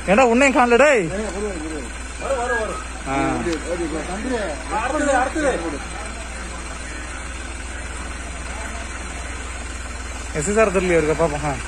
ஏண்டா உன்னையும் காணல டேய் வரும் வரும் வரும் ஆ. அடுத்தது அடுத்தது எஸ்எஸ்ஆர் தெரியல இருக்க பாப்போம் ஆ.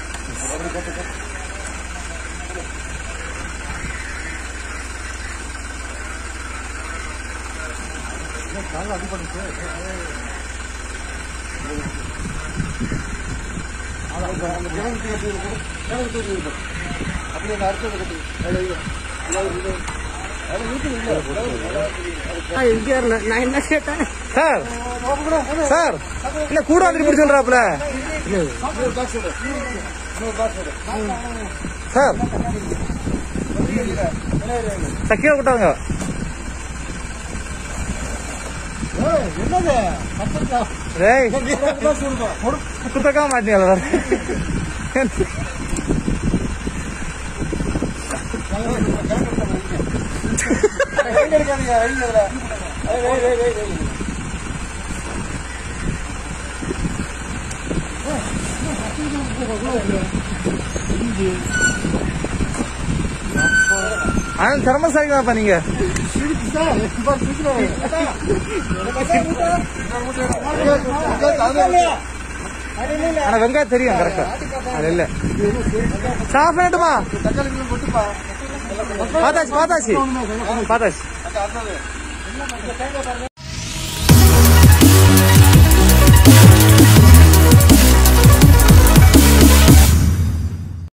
அந்த கிழங்கு தூக்கி கட்டி விடு. கிழங்கு தூக்கி விடு. அப்படியே அந்த அடுத்தது கட்டி அது இது. அது இது. அது இருக்குது இல்ல. அது இங்கே வரல நான் என்ன கேட்டேன் சார் போகக்கூடாது, போகக்கூடாது. சார் என்ன கூட வந்து இப்படி சொல்றாப்புல இன்னொரு box எடு. இன்னொரு box எடு. சார் சக்கியா விட்டாங்க ஏய், என்னது கத்திரிக்காய். டேய் இன்னொரு box கொடுப்பா. கொடு. குத்தக்கா மாட்டீங்களா கையில் எடுக்காதீங்க, வைங்க அதுல. ஏய், ஏய், ஏய், ஏய், ஏய். ஆனா திறமசாலி தான்ப்பா நீங்க சிரிப்பு சார். இப்ப சிரிக்கிறேன். அதான். இன்னொரு மூட்டை எடு. அது இல்லையா? ஆனா வெங்காயம் தெரியும் கரெக்டா அது இல்ல ஸ்டாஃப் பண்ணட்டுமா தக்காளி கிலோ கொட்டுப்பா. பார்த்தாச்சு பார்த்தாச்சு பார்த்தாச்சு அந்த அடுத்தது.